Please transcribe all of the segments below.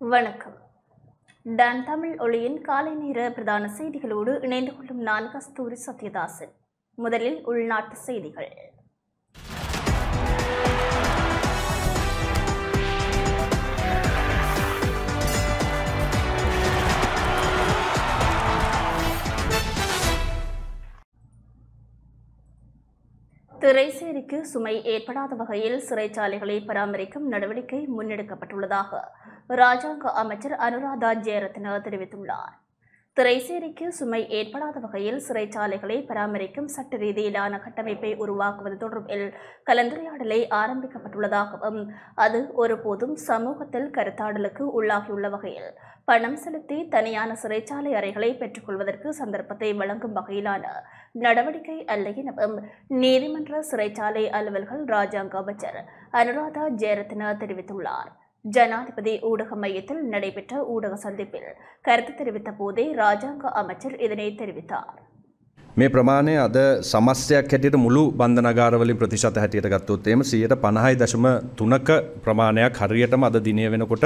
வணக்கம் டான் தமிழ் ஒளியின் காலை நேர பிரதான செய்திகளோடு இணைந்து கொள்ளும் நான் கஸ்தூரி சத்யதாசன் முதலில் உள்நாட்டு செய்திகள் திரைசேரிக்கு சுமை ஏற்படாத வகையில் சிறைச்சாலைகளை பராமரிக்கும் நடவடிக்கை முன்னெடுக்கப்பட்டுள்ளதாக ராஜாங்க அமைச்சர் அனுராதா ஜெயரத்ன தெரிவித்துள்ளார் திரைசேரிக்கு சுமை ஏற்படாத வகையில் சிறைச்சாலைகளை பராமரிக்கும் சட்ட ரீதியிலான கட்டமைப்பை உருவாக்குவது தொடர்பில் கலந்துரையாடலை ஆரம்பிக்கப்பட்டுள்ளதாகவும் அது ஒருபோதும் சமூகத்தில் கருத்தாடலுக்கு உள்ளாகியுள்ள வகையில் பணம் செலுத்தி தனியான சிறைச்சாலை அறைகளை பெற்றுக்கொள்வதற்கு சந்தர்ப்பத்தை வழங்கும் வகையிலான நடவடிக்கை அல்ல எனவும் நீதிமன்ற சிறைச்சாலை அலுவல்கள் ராஜாங்க அமைச்சர் அனுராதா ஜெயரத்ன தெரிவித்துள்ளார் ஜனாதிபதி ஊடக மையத்தில் நடைபெற்ற ஊடக சந்திப்பில் கருத்து தெரிவித்த போதே ராஜாங்க அமைச்சர் இதனை தெரிவித்தார் මේ ප්‍රමාණය අද සමස්යක් හැටියට මුළු බන්ධනගාරවලින් ප්‍රතිශත හැටියට ගත්තොත් එම සියයට පණහයි දශම තුනක ප්‍රමාණයක් හරියටම අද දිනය වෙනකොට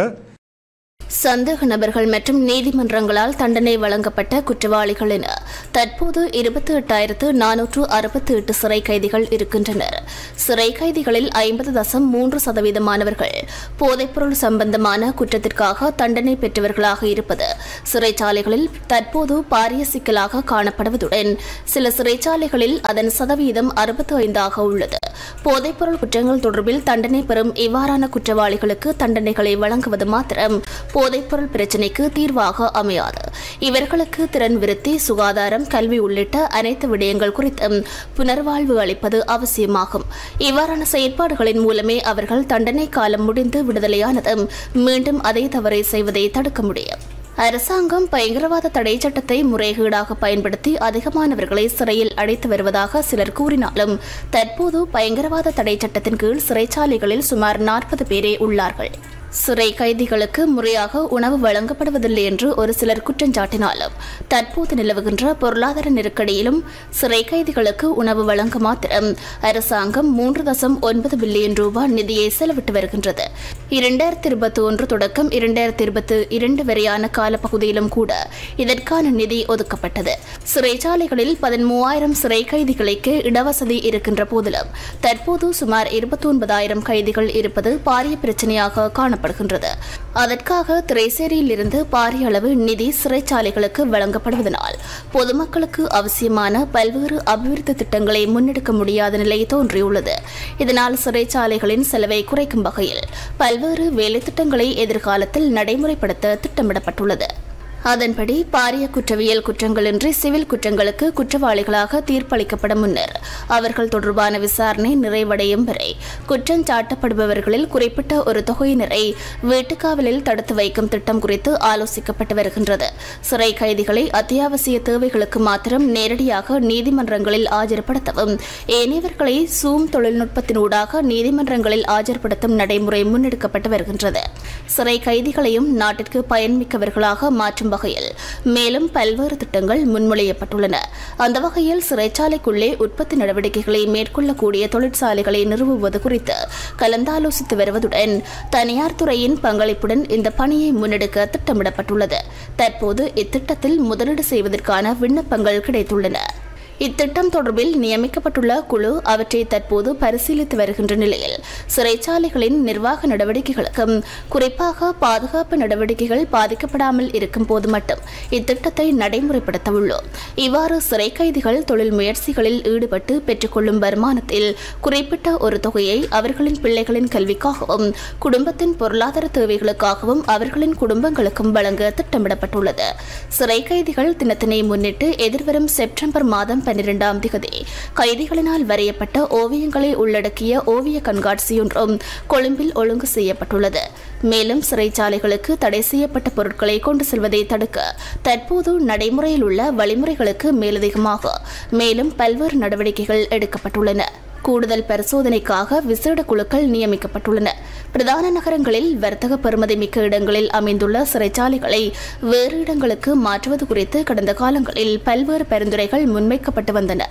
சந்தேக நபர்கள் மற்றும் நீதிமன்றங்களால் தண்டனை வழங்கப்பட்ட குற்றவாளிகள் என தற்போது இருபத்தி எட்டாயிரத்து நானூற்று அறுபத்தி எட்டு சிறை கைதிகள் இருக்கின்றனர் சிறை கைதிகளில் ஐம்பது தசம் மூன்று சதவீதமானவர்கள் போதைப்பொருள் சம்பந்தமான குற்றத்திற்காக தண்டனை பெற்றவர்களாக இருப்பது சிறைச்சாலைகளில் தற்போது பாரிய சிக்கலாக காணப்படுவதுடன் சில சிறைச்சாலைகளில் அதன் சதவீதம் அறுபத்தி ஐந்தாக உள்ளது போதைப்பொருள் குற்றங்கள் தொடர்பில் தண்டனை பெறும் இவ்வாறான குற்றவாளிகளுக்கு தண்டனைகளை வழங்குவது மாத்திரம் போதைப்பொருள் பிரச்சினைக்கு தீர்வாக அமையாது இவர்களுக்கு திறன் விருத்தி சுகாதாரம் கல்வி உள்ளிட்ட அனைத்து விடயங்கள் குறித்தும் புனர்வாழ்வு அளிப்பது அவசியமாகும் இவ்வாறான செயற்பாடுகளின் மூலமே அவர்கள் தண்டனை காலம் முடிந்து விடுதலையானதும் மீண்டும் அதே தவறை செய்வதை தடுக்க முடியும் அரசாங்கம் பயங்கரவாத தடை சட்டத்தை முறைகேடாக பயன்படுத்தி அதிகமானவர்களை சிறையில் அடைத்து வருவதாக சிலர் கூறினாலும் தற்போது பயங்கரவாத தடை சட்டத்தின் கீழ் சிறைச்சாலைகளில் சுமார் நாற்பது பேரே உள்ளார்கள் சிறை கைதிகளுக்கு முறையாக உணவு வழங்கப்படுவதில்லை என்று ஒரு சிலர் குற்றஞ்சாட்டினாலும் தற்போது நிலவுகின்ற பொருளாதார நெருக்கடியிலும் சிறை கைதிகளுக்கு உணவு வழங்க மாத்திரம் அரசாங்கம் மூன்று தசம் ஒன்பது பில்லியன் ரூபாய் நிதியை செலவிட்டு வருகின்றது இரண்டாயிரத்தி இருபத்தி ஒன்று தொடக்கம் இரண்டாயிரத்தி இருபத்தி இரண்டு வரையான காலப்பகுதியிலும் கூட இதற்கான நிதி ஒதுக்கப்பட்டது சிறைச்சாலைகளில் பதிமூவாயிரம் சிறை கைதிகளுக்கு இடவசதி இருக்கின்ற போதிலும் தற்போது சுமார் இருபத்தி ஒன்பதாயிரம் கைதிகள் இருப்பது பாரிய பிரச்சனையாக காணப்படுகிறது காணப்படுகின்றது அதற்காக திரைசேரியில் இருந்து பாரிய அளவு நிதி சிறைச்சாலைகளுக்கு வழங்கப்படுவதனால் பொதுமக்களுக்கு அவசியமான பல்வேறு அபிவிருத்தி திட்டங்களை முன்னெடுக்க முடியாத நிலை தோன்றியுள்ளது இதனால் சிறைச்சாலைகளின் செலவை குறைக்கும் வகையில் பல்வேறு வேலைத்திட்டங்களை எதிர்காலத்தில் நடைமுறைப்படுத்த திட்டமிடப்பட்டுள்ளது அதன்படி பாரிய குற்றவியல் குற்றங்களின்றி சிவில் குற்றங்களுக்கு குற்றவாளிகளாக தீர்ப்பளிக்கப்பட முன்னர் அவர்கள் தொடர்பான விசாரணை நிறைவடையும் வரை குற்றம் சாட்டப்படுபவர்களில் குறிப்பிட்ட ஒரு தொகையினரை வீட்டுக்காவலில் தடுத்து வைக்கும் திட்டம் குறித்து ஆலோசிக்கப்பட்டு வருகின்றது சிறை கைதிகளை அத்தியாவசிய தேவைகளுக்கு மாத்திரம் நேரடியாக நீதிமன்றங்களில் ஆஜர்படுத்தவும் ஏனையவர்களை சூம் தொழில்நுட்பத்தினூடாக நீதிமன்றங்களில் ஆஜர்படுத்தும் நடைமுறை முன்னெடுக்கப்பட்டு வருகின்றது சிறை கைதிகளையும் நாட்டிற்கு பயன்மிக்கவர்களாக மாற்றும் வகையில் மேலும் பல்வேறு திட்டங்கள் முன்மொழியப்பட்டுள்ளன அந்த வகையில் சிறைச்சாலைக்குள்ளே உற்பத்தி நடவடிக்கைகளை மேற்கொள்ளக்கூடிய தொழிற்சாலைகளை நிறுவுவது குறித்து கலந்தாலோசித்து வருவதுடன் தனியார் துறையின் பங்களிப்புடன் இந்த பணியை முன்னெடுக்க திட்டமிடப்பட்டுள்ளது தற்போது இத்திட்டத்தில் முதலீடு செய்வதற்கான விண்ணப்பங்கள் கிடைத்துள்ளன இத்திட்டம் தொடர்பில் நியமிக்கப்பட்டுள்ள குழு அவற்றை தற்போது பரிசீலித்து வருகின்ற நிலையில் சிறைச்சாலைகளின் நிர்வாக நடவடிக்கைகளுக்கும் குறிப்பாக பாதுகாப்பு நடவடிக்கைகள் பாதிக்கப்படாமல் இருக்கும் போது மட்டும் இத்திட்டத்தை நடைமுறைப்படுத்த உள்ளோம் இவ்வாறு சிறை கைதிகள் தொழில் முயற்சிகளில் ஈடுபட்டு பெற்றுக்கொள்ளும் வருமானத்தில் குறிப்பிட்ட ஒரு தொகையை அவர்களின் பிள்ளைகளின் கல்விக்காகவும் குடும்பத்தின் பொருளாதார தேவைகளுக்காகவும் அவர்களின் குடும்பங்களுக்கும் வழங்க திட்டமிடப்பட்டுள்ளது சிறை கைதிகள் தினத்தினை முன்னிட்டு எதிர்வரும் செப்டம்பர் மாதம் பன்னிரெண்டாம் திகதி கைதிகளினால் வரையப்பட்ட ஓவியங்களை உள்ளடக்கிய ஓவிய கண்காட்சியொன்றும் கொழும்பில் ஒழுங்கு செய்யப்பட்டுள்ளது மேலும் சிறைச்சாலைகளுக்கு தடை செய்யப்பட்ட பொருட்களை கொண்டு செல்வதை தடுக்க தற்போது நடைமுறையில் உள்ள வழிமுறைகளுக்கு மேலதிகமாக மேலும் பல்வேறு நடவடிக்கைகள் எடுக்கப்பட்டுள்ளன கூடுதல் பரிசோதனைக்காக விசேட குழுக்கள் நியமிக்கப்பட்டுள்ளன பிரதான நகரங்களில் வர்த்தக பெறுமதி மிக்க இடங்களில் அமைந்துள்ள சிறைச்சாலைகளை வேறு இடங்களுக்கு மாற்றுவது குறித்து கடந்த காலங்களில் பல்வேறு பரிந்துரைகள் முன்வைக்கப்பட்டு வந்தன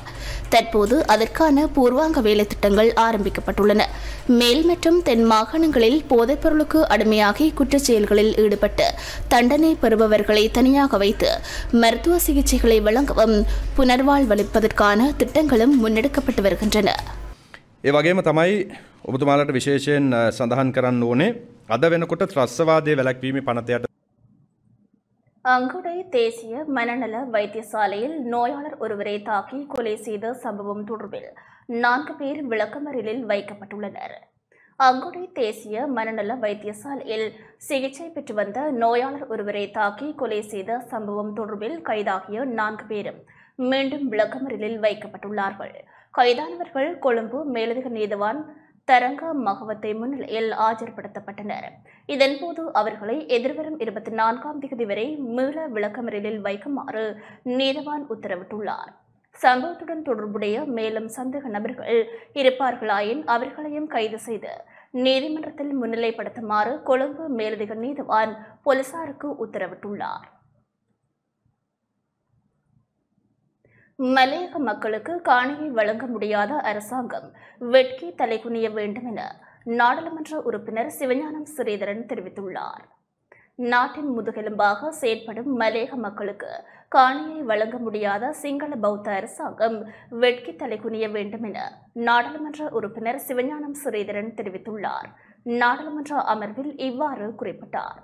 தற்போது அதற்கான பூர்வாங்க வேலை திட்டங்கள் ஆரம்பிக்கப்பட்டுள்ளன மேல் மற்றும் தென் மாகாணங்களில் போதைப்பொருளுக்கு அடிமையாகி குற்றச் செயல்களில் ஈடுபட்டு தண்டனை பெறுபவர்களை தனியாக வைத்து மருத்துவ சிகிச்சைகளை வழங்கவும் புனர்வாழ்வளிப்பதற்கான திட்டங்களும் முன்னெடுக்கப்பட்டு வருகின்றன ඒ වගේම තමයි ඔබතුමාලට විශේෂයෙන් අ, සඳහන් කරන්න ඕනේ අද වෙනකොට ත්‍රස්වාදය වැලැක්වීම පනතයට அங்குடை தேசிய மனநல வைத்தியசாலையில் நோயாளர் ஒருவரை தாக்கி கொலை செய்த சம்பவம் தொடர்பில் நான்கு பேர் விளக்கமறியலில் வைக்கப்பட்டுள்ளனர் அங்குடை தேசிய மனநல வைத்தியசாலையில் சிகிச்சை பெற்று வந்த நோயாளர் ஒருவரை தாக்கி கொலை செய்த சம்பவம் தொடர்பில் கைதாகிய நான்கு பேரும் மீண்டும் விளக்கமறியலில் வைக்கப்பட்டுள்ளார்கள் கைதானவர்கள் கொழும்பு மேலதிக நீதிவான் தரங்க மகவத்தை முன்னிலையில் ஆஜர்படுத்தப்பட்டனர் இதன்போது அவர்களை எதிர்வரும் இருபத்தி நான்காம் தேதி வரை மீள விளக்கமறியலில் வைக்குமாறு நீதவான் உத்தரவிட்டுள்ளார் சம்பவத்துடன் தொடர்புடைய மேலும் சந்தேக நபர்கள் இருப்பார்களாயின் அவர்களையும் கைது செய்து நீதிமன்றத்தில் முன்னிலைப்படுத்துமாறு கொழும்பு மேலதிக நீதிவான் போலீசாருக்கு உத்தரவிட்டுள்ளார் மலையக மக்களுக்கு காணியை வழங்க முடியாத அரசாங்கம் வெட்கி தலைகுனிய வேண்டும் என நாடாளுமன்ற உறுப்பினர் சிவஞானம் ஸ்ரீதரன் தெரிவித்துள்ளார் நாட்டின் முதுகெலும்பாக செயற்படும் மலையக மக்களுக்கு காணியை வழங்க முடியாத சிங்கள பௌத்த அரசாங்கம் வெட்கி தலைகுனிய வேண்டும் என நாடாளுமன்ற உறுப்பினர் சிவஞானம் ஸ்ரீதரன் தெரிவித்துள்ளார் நாடாளுமன்ற அமர்வில் இவ்வாறு குறிப்பிட்டார்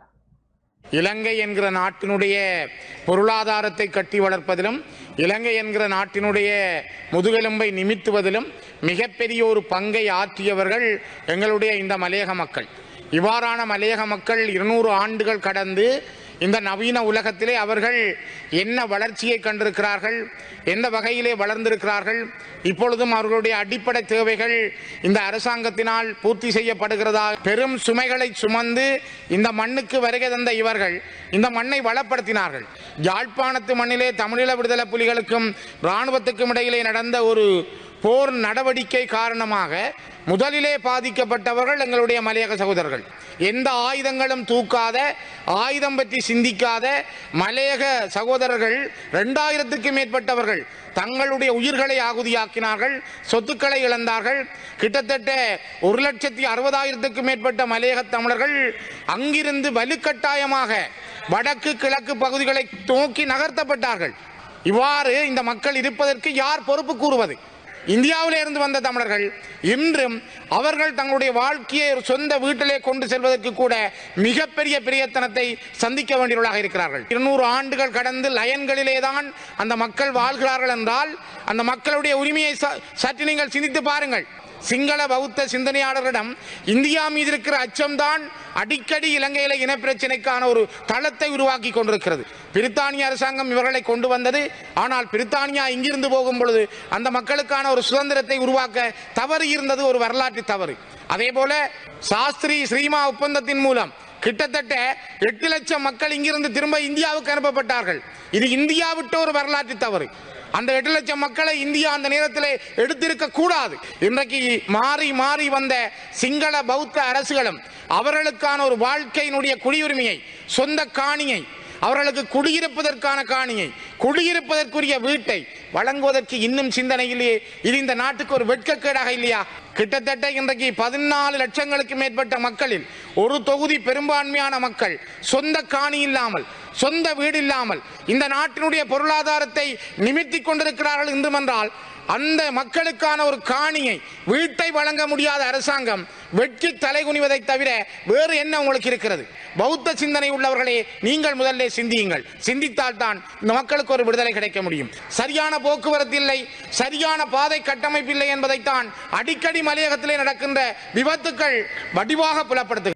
இலங்கை என்கிற நாட்டினுடைய பொருளாதாரத்தை கட்டி வளர்ப்பதிலும் இலங்கை என்கிற நாட்டினுடைய முதுகெலும்பை நிமித்துவதிலும் மிகப்பெரிய ஒரு பங்கை ஆற்றியவர்கள் எங்களுடைய இந்த மலையக மக்கள் இவ்வாறான மலையக மக்கள் இருநூறு ஆண்டுகள் கடந்து இந்த நவீன உலகத்திலே அவர்கள் என்ன வளர்ச்சியை கண்டிருக்கிறார்கள் எந்த வகையிலே வளர்ந்திருக்கிறார்கள் இப்பொழுதும் அவர்களுடைய அடிப்படை தேவைகள் இந்த அரசாங்கத்தினால் பூர்த்தி செய்யப்படுகிறதா பெரும் சுமைகளை சுமந்து இந்த மண்ணுக்கு வருகை தந்த இவர்கள் இந்த மண்ணை வளப்படுத்தினார்கள் யாழ்ப்பாணத்து மண்ணிலே தமிழீழ விடுதலை புலிகளுக்கும் இராணுவத்துக்கும் இடையிலே நடந்த ஒரு போர் நடவடிக்கை காரணமாக முதலிலே பாதிக்கப்பட்டவர்கள் எங்களுடைய மலையக சகோதரர்கள் எந்த ஆயுதங்களும் தூக்காத ஆயுதம் பற்றி சிந்திக்காத மலையக சகோதரர்கள் ரெண்டாயிரத்துக்கு மேற்பட்டவர்கள் தங்களுடைய உயிர்களை ஆகுதியாக்கினார்கள் சொத்துக்களை இழந்தார்கள் கிட்டத்தட்ட ஒரு லட்சத்தி அறுபதாயிரத்துக்கும் மேற்பட்ட மலையக தமிழர்கள் அங்கிருந்து வலுக்கட்டாயமாக வடக்கு கிழக்கு பகுதிகளை நோக்கி நகர்த்தப்பட்டார்கள் இவ்வாறு இந்த மக்கள் இருப்பதற்கு யார் பொறுப்பு கூறுவது இந்தியாவிலே இருந்து வந்த தமிழர்கள் இன்றும் அவர்கள் தங்களுடைய வாழ்க்கையை ஒரு சொந்த வீட்டிலே கொண்டு செல்வதற்கு கூட மிகப்பெரிய பிரியத்தனத்தை சந்திக்க வேண்டியவர்களாக இருக்கிறார்கள் இருநூறு ஆண்டுகள் கடந்து லயன்களிலே தான் அந்த மக்கள் வாழ்கிறார்கள் என்றால் அந்த மக்களுடைய உரிமையை ச- சற்று நீங்கள் சிந்தித்து பாருங்கள் சிங்கள பௌத்த சிந்தனையாளர்களிடம் இந்தியா மீது இருக்கிற அச்சம்தான் அடிக்கடி இலங்கையில இனப்பிரச்சனைக்கான ஒரு தளத்தை உருவாக்கி கொண்டிருக்கிறது பிரித்தானிய அரசாங்கம் இவர்களை கொண்டு வந்தது ஆனால் பிரித்தானியா இங்கிருந்து போகும் பொழுது அந்த மக்களுக்கான ஒரு சுதந்திரத்தை உருவாக்க தவறு இருந்தது ஒரு வரலாற்று தவறு அதே போல சாஸ்திரி ஸ்ரீமா ஒப்பந்தத்தின் மூலம் கிட்டத்தட்ட எட்டு லட்சம் மக்கள் இங்கிருந்து திரும்ப இந்தியாவுக்கு அனுப்பப்பட்டார்கள் இது இந்தியா விட்ட ஒரு வரலாற்று தவறு அந்த எட்டு லட்சம் மக்களை இந்தியா அந்த நேரத்தில் எடுத்திருக்க கூடாது இன்றைக்கு மாறி மாறி வந்த சிங்கள பௌத்த அரசுகளும் அவர்களுக்கான ஒரு வாழ்க்கையினுடைய குடியுரிமையை சொந்த காணியை அவர்களுக்கு குடியிருப்பதற்கான காணியை குடியிருப்பதற்குரிய வீட்டை வழங்குவதற்கு இன்னும் சிந்தனை இல்லையே இது இந்த நாட்டுக்கு ஒரு வெட்கக்கேடாக இல்லையா கிட்டத்தட்ட இன்றைக்கு பதினாலு லட்சங்களுக்கு மேற்பட்ட மக்களில் ஒரு தொகுதி பெரும்பான்மையான மக்கள் சொந்த காணி இல்லாமல் சொந்த வீடு இல்லாமல் இந்த நாட்டினுடைய பொருளாதாரத்தை நிமித்திக் கொண்டிருக்கிறார்கள் என்றுமென்றால் அந்த மக்களுக்கான ஒரு காணியை வீட்டை வழங்க முடியாத அரசாங்கம் வெட்கி தலைகுனிவதை தவிர வேறு என்ன உங்களுக்கு இருக்கிறது பௌத்த சிந்தனை உள்ளவர்களே நீங்கள் முதல்ல சிந்தியுங்கள் சிந்தித்தால் தான் இந்த மக்களுக்கு ஒரு விடுதலை கிடைக்க முடியும் சரியான போக்குவரத்து இல்லை சரியான பாதை கட்டமைப்பு இல்லை என்பதைத்தான் அடிக்கடி மலையகத்திலே நடக்கின்ற விபத்துக்கள் வடிவாக புலப்படுத்து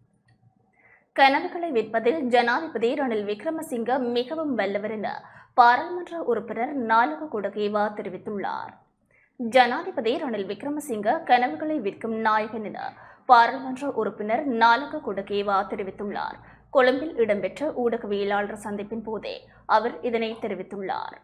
கனவுகளை விற்பதில் ஜனாதிபதி ரணில் விக்ரமசிங்க மிகவும் வல்லவர் என பாராளுமன்ற உறுப்பினர் நாலக குடகேவா தெரிவித்துள்ளார் ஜனாதிபதி ரணில் விக்ரமசிங்க கனவுகளை விற்கும் நாயகன் என பாராளுமன்ற உறுப்பினர் நாலக குடகேவா தெரிவித்துள்ளார் கொழும்பில் இடம்பெற்ற ஊடகவியலாளர் சந்திப்பின் போதே அவர் இதனை தெரிவித்துள்ளார்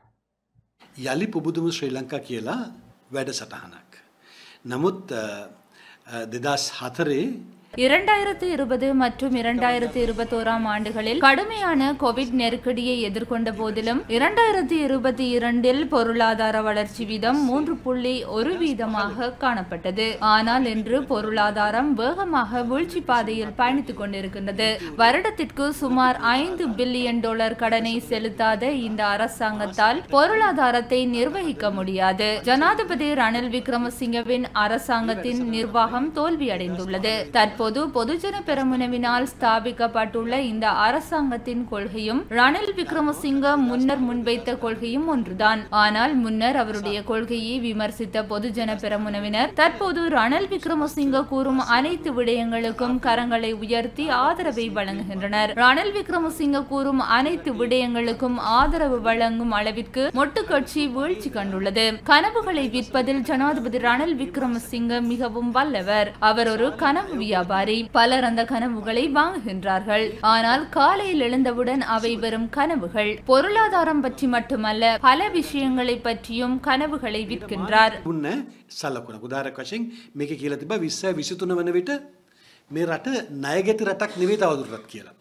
යළි පුබුදුම ශ්‍රී ලංකා කියලා වැඩසටහනක්. නමුත් දෙදස් හතරේ இரண்டாயிரத்து இருபது மற்றும் இரண்டாயிரத்து இருபத்தோராம் ஆண்டுகளில் கடுமையான கோவிட் நெருக்கடியை எதிர்கொண்ட போதிலும் இரண்டாயிரத்தி இருபத்தி இரண்டில் பொருளாதார வளர்ச்சி வீதம் மூன்று புள்ளி ஒரு வீதமாக காணப்பட்டது ஆனால் இன்று பொருளாதாரம் வேகமாக வீழ்ச்சி பாதையில் பயணித்துக் கொண்டிருக்கின்றது வருடத்திற்கு சுமார் ஐந்து பில்லியன் டாலர் கடனை செலுத்தாத இந்த அரசாங்கத்தால் பொருளாதாரத்தை நிர்வகிக்க முடியாது ஜனாதிபதி ரணில் விக்ரமசிங்கவின் அரசாங்கத்தின் நிர்வாகம் தோல்வியடைந்துள்ளது தற்போது பொதுஜன பெரமுனவினால் ஸ்தாபிக்கப்பட்டுள்ள இந்த அரசாங்கத்தின் கொள்கையும் ரணில் விக்ரமசிங்க முன்னர் முன்வைத்த கொள்கையும் ஒன்றுதான் ஆனால் முன்னர் அவருடைய கொள்கையை விமர்சித்த பொதுஜன பெரமுனவினர் தற்போது ரணில் விக்ரமசிங்க கூறும் அனைத்து விடயங்களுக்கும் கரங்களை உயர்த்தி ஆதரவை வழங்குகின்றனர் ரணில் விக்ரமசிங்க கூறும் அனைத்து விடயங்களுக்கும் ஆதரவு வழங்கும் அளவிற்கு மொட்டு கட்சி வீழ்ச்சி கண்டுள்ளது கனவுகளை விற்பதில் ஜனாதிபதி ரணில் விக்ரமசிங்க மிகவும் வல்லவர் அவர் ஒரு கனவு வியாபாரி பலர் அந்த கனவுகளை வாங்குகின்றார்கள் ஆனால் காலையில் எழுந்தவுடன் அவை வெறும் கனவுகள் பொருளாதாரம் பற்றி மட்டுமல்ல பல விஷயங்களை பற்றியும் கனவுகளை விற்கின்றார் උන්න සල්ලකුණ උදාරක් වශයෙන් මේක කියල තිබ විස්ස විසිතුන වන විට මේ රට නයගැති රටක් නෙවේ තවදුරටත් කියලා.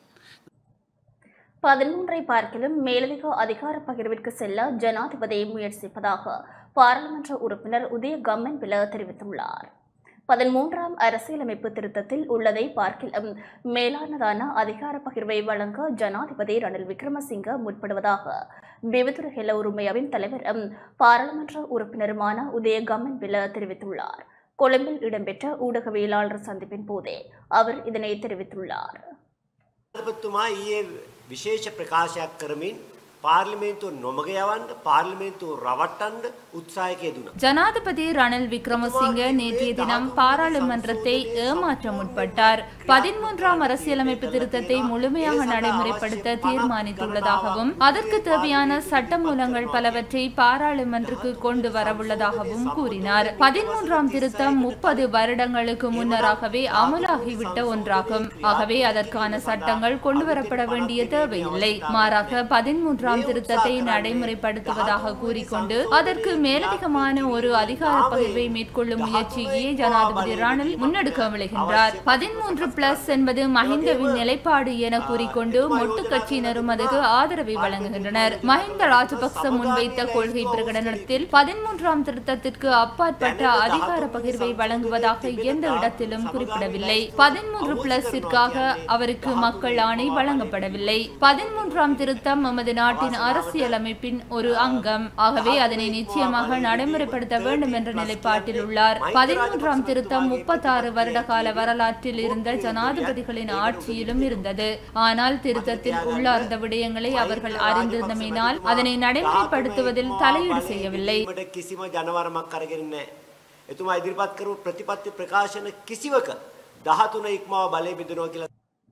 பதிமூன்றை பார்க்கிலும் மேலதிக அதிகார பகிர்விற்கு செல்ல ஜனாதிபதி முயற்சிப்பதாக பாராளுமன்ற உறுப்பினர் உதய கம்மன் பில தெரிவித்துள்ளார் பதிமூன்றாம் அரசியலமைப்பு திருத்தத்தில் உள்ளதை பார்க்கிலும் மேலானதான அதிகார பகிர்வை வழங்க ஜனாதிபதி ரணில் விக்ரமசிங்க முற்படுவதாக விவதுர ஹெல உரிமையாவின் தலைவரும் பாராளுமன்ற உறுப்பினருமான உதய கம்மன் பில தெரிவித்துள்ளார் கொழும்பில் இடம்பெற்ற ஊடகவியலாளர் சந்திப்பின் போதே அவர் இதனை தெரிவித்துள்ளார் ජනාධිපතිතුමා ඊයේ විශේෂ ප්‍රකාශයක් කරමින් පාර්ලිමේන්තුව නොමග යවන්න පාර්ලිමේන්තුව රවට්ටන්ඩ උත්සාහක යෙදුණා. ஜனாதிபதி ரணில் விக்ரமசிங்க நேற்றைய தினம் பாராளுமன்றத்தை ஏமாற்ற முற்பட்டார் பதிமூன்றாம் அரசியலமைப்பு திருத்தத்தை முழுமையாக நடைமுறைப்படுத்த தீர்மானித்துள்ளதாகவும் அதற்கு தேவையான சட்டமூலங்கள் பலவற்றை பாராளுமன்றக்கு கொண்டு வரவுள்ளதாகவும் கூறினார் பதிமூன்றாம் திருத்தம் முப்பது வருடங்களுக்கு முன்னராகவே அமலாகிவிட்ட ஒன்றாகும் ஆகவே அதற்கான சட்டங்கள் கொண்டுவரப்பட வேண்டிய தேவையில்லை மாறாக பதிமூன்றாம் திருத்தத்தை நடைமுறைப்படுத்துவதாக கூறிக்கொண்டு அதற்கு மேலதிகமான ஒரு அதிகார பகிர்வை மேற்கொள்ளும் முயற்சியை ஜனாதிபதி ரணில் முன்னெடுக்க விளைகின்றார் பதிமூன்று பிளஸ் என்பது மஹிந்தவின் நிலைப்பாடு என கூறிக்கொண்டு மொட்டு கட்சியினரும் அதற்கு ஆதரவை வழங்குகின்றனர் மஹிந்த ராஜபக்ச முன்வைத்த கொள்கை பிரகடனத்தில் பதிமூன்றாம் திருத்தத்திற்கு அப்பாற்பட்ட அதிகார பகிர்வை வழங்குவதாக எந்த இடத்திலும் குறிப்பிடவில்லை பதிமூன்று பிளஸிற்காக அவருக்கு மக்கள் ஆணை வழங்கப்படவில்லை பதிமூன்றாம் திருத்தம் நமது நாட்டின் அரசியலமைப்பின் ஒரு அங்கம் ஆகவே அதனை நிச்சயமாக நடைமுறைப்படுத்த வேண்டும் என்ற நிலைப்பாட்டில் உள்ளார் பதிமூன்றாம் திருத்தம் முப்பத்தாறு வருட கால வரலாற்றில் இருந்த ஜனாதிபதிகளின் ஆட்சியிலும் இருந்தது ஆனால் திருத்தத்தில் உள்ளார்ந்த விடயங்களை அவர்கள் அறிந்திருந்தமையினால் அதனை நடைமுறைப்படுத்துவதில் தலையீடு செய்யவில்லை ට කිසිම ජනවරමක් අරගෙන නැහැ. එතුමා ඉදිරිපත් කරු ප්‍රතිපත්ති ප්‍රකාශන කිසිවක දහතුන ඉක්මාව බලය බිඳනවා කියලා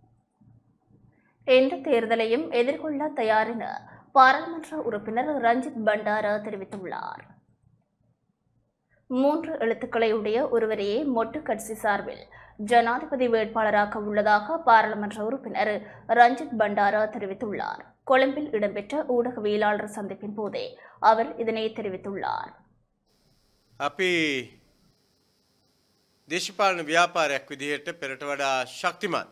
எந்த தேர்தலையும் எதிர்கொள்ள தயார் என பாராளுமன்ற உறுப்பினர் ரஞ்சித் பண்டாரா தெரிவித்துள்ளார் மூன்று எழுத்துக்களை உடைய ஒருவரையே மொட்டு கட்சி சார்பில் ஜனாதிபதி வேட்பாளராக்க உள்ளதாக பாராளுமன்ற உறுப்பினர் ரஞ்சித் பண்டாரா தெரிவித்துள்ளார் கொழும்பில் இடம்பெற்ற ஊடகவியலாளர் சந்திப்பின் போதே அவர் இதனை தெரிவித்துள்ளார் අපි දේශපාලන ව්‍යාපාරයක් විදිහට පෙරට වඩා ශක්තිමත්.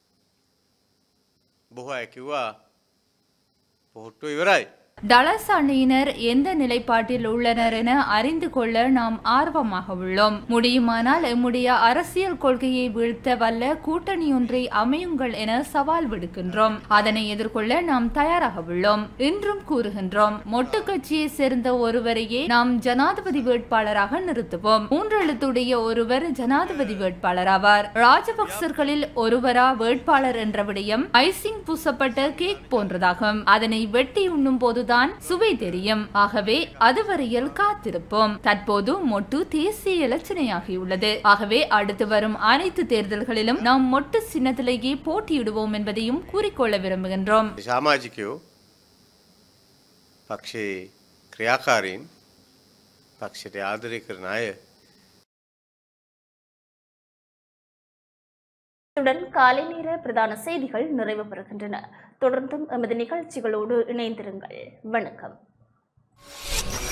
බොහෝ අය කිව්වා පොහොට්ටු ඉවරයි. டலஸ் அணியினர் எந்த நிலைப்பாட்டில் உள்ளனர் என அறிந்து கொள்ள நாம் ஆர்வமாக உள்ளோம் முடியுமானால் எம்முடைய அரசியல் கொள்கையை வீழ்த்த வல்ல கூட்டணியொன்றை அமையுங்கள் என சவால் விடுக்கின்றோம் அதனை எதிர்கொள்ள நாம் தயாராக உள்ளோம் இன்றும் கூறுகின்றோம் மொட்டு கட்சியை சேர்ந்த ஒருவரையே நாம் ஜனாதிபதி வேட்பாளராக நிறுத்துவோம் மூன்றெழுத்துடைய ஒருவர் ஜனாதிபதி வேட்பாளர் ஆவார் ராஜபக்சர்களில் ஒருவரா வேட்பாளர் என்ற விடயம் ஐசிங் பூசப்பட்ட கேக் போன்றதாகும் அதனை வெட்டி உண்ணும் போதுதான் சுவை தெரியும் ஆகவே அதுவரையில் காத்திருப்போம் தற்போது மொட்டு தேசிய இலச்சினையாகியுள்ளது ஆகவே அடுத்து வரும் அனைத்து தேர்தல்களிலும் நாம் மொட்டு சின்னத்திலேயே போட்டியிடுவோம் என்பதையும் கூறிக்கொள்ள விரும்புகின்றோம் සාමාජිකයෝ පක්ෂයේ ක්‍රියාකාරීන් පක්ෂයට ආදරය කරන අය இத்துடன் காலை நேர பிரதான செய்திகள் நிறைவு பெறுகின்றன தொடர்ந்தும் எமது நிகழ்ச்சிகளோடு இணைந்திருங்கள் வணக்கம்